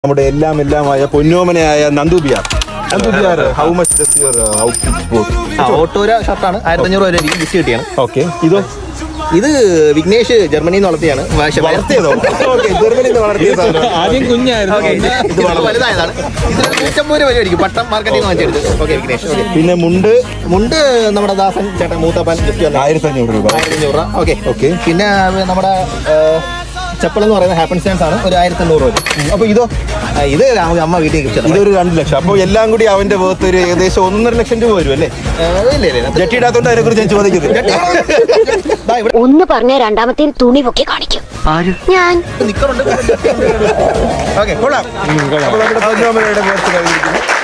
നമ്മുടെ എല്ലാം എല്ലാമായ പൊന്നോമനയായ നന്ദുബിയാർ നന്ദുബിയാർ how much does your output ആ ഓട്ടോര ഷർട്ടാണ് ആയിരത്തി അഞ്ഞൂറ് രൂപ എനിക്ക് ഗിഫ്റ്റ് കിട്ടിയാണ് ഓക്കെ ഇതോ ഇത് വിഘ്നേഷ് ജർമ്മനിയിൽ നിന്ന് വളർത്തിയാണ് പക്ഷേ വളർത്തിയതോ ഓക്കെ ജർമ്മനിയിൽ നിന്ന് വളർത്തിയ സാധനം ആദ്യം കുഞ്ഞായിരുന്നു ഓക്കെ ഇത് വലുതായതാണ് ഇത് നൂറ്റമ്പത് രൂപ വിലയായിരിക്കും പട്ടം മാർക്കറ്റിൽ നിന്ന് വാങ്ങിച്ചെടുത്ത് ഓക്കെ വിഘ്നേഷ് ഓക്കെ പിന്നെ മുണ്ട് മുണ്ട് നമ്മുടെ ദാസൻ ചേട്ടൻ മൂത്തപ്പൻ ഗിഫ്റ്റ് വന്ന ആയിരത്തി അഞ്ഞൂറ് രൂപ ആയിരത്തി അഞ്ഞൂറ് രൂപ ഓക്കെ ഓക്കെ പിന്നെ നമ്മുടെ ചപ്പൽ എന്ന് പറയുന്ന ഹാപ്പൻ സ്റ്റാൻഡ്സ് ആണ് ഒരു ആയിരത്തി അഞ്ഞൂറ് രൂപ അപ്പൊ ഇതോ ആ, ഇത് രാഹുൽ അമ്മ വീട്ടിൽ ഗിഫ്റ്റ് ഇതൊരു രണ്ട് ലക്ഷം അപ്പൊ എല്ലാം കൂടി അവന്റെ വേർത്ത് ഒരു ഏകദേശം ഒന്നര ലക്ഷം രൂപ വരും അല്ലേ ഇല്ല ഇല്ല ഇല്ല ജട്ടിയിടാത്തോണ്ട് അതിനെ കുറിച്ച് ഞാൻ ചോദിക്കുന്നത് ദാ ഇവിടെ ഒന്ന് പറഞ്ഞ രണ്ടാമത്തെ തുണി പൊക്കി കാണിക്കും ഞാൻ നിക്കറുണ്ട് ഓക്കെ കൊള്ളാം അപ്പോൾ നമ്മുടെ പൊന്നോമനയുടെ വേർത്ത് കഴിഞ്ഞിരിക്കുന്നു